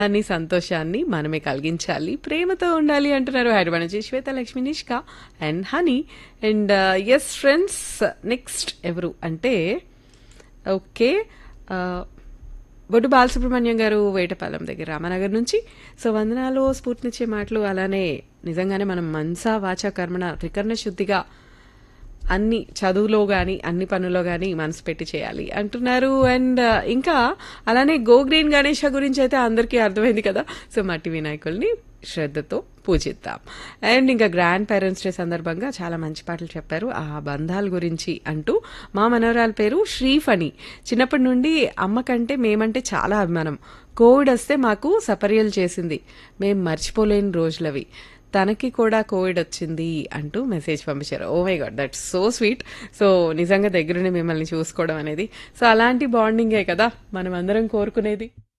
అని సంతోషాన్ని మనమే కలిగించాలి ప్రేమతో ఉండాలి అంటున్నారు హైదరాబాద్ నుంచి Shweta Lakshmi Nishka and Honey and S friends next ఎవరు అంటే ఓకే బొడ్డు బాలసుబ్రహ్మణ్యం గారు వేటపాలెం దగ్గర రామనగర్ నుంచి సో వందనాలు స్ఫూర్తినిచ్చే మాటలు అలానే నిజంగానే మనం మనసా వాచ కర్మణ త్రికరణ శుద్ధిగా అన్ని చదువులో కానీ అన్ని పనుల్లో కానీ మనసు పెట్టి చేయాలి అంటున్నారు అండ్ ఇంకా అలానే గో గ్రీన్ గణేష గురించి అయితే అందరికీ అర్థమైంది కదా సో మట్టి వినాయకుల్ని శ్రద్ధతో పూజిద్దాం అండ్ ఇంకా గ్రాండ్ పేరెంట్స్ డే సందర్భంగా చాలా మంచి పాటలు చెప్పారు ఆ బంధాల గురించి అంటూ మా మనవరాల పేరు శ్రీఫణి చిన్నప్పటి నుండి అమ్మ కంటే మేమంటే చాలా అభిమానం కోవిడ్ వస్తే మాకు సపర్యలు చేసింది మేం మర్చిపోలేని రోజులవి తనకి కూడా కోవిడ్ వచ్చింది అంటూ మెసేజ్ పంపించారు oh my god that's so sweet so నిజంగా దగ్గరుండి మిమ్మల్ని చూసుకోవడం అనేది సో అలాంటి బాండింగే కదా మనం అందరం కోరుకునేది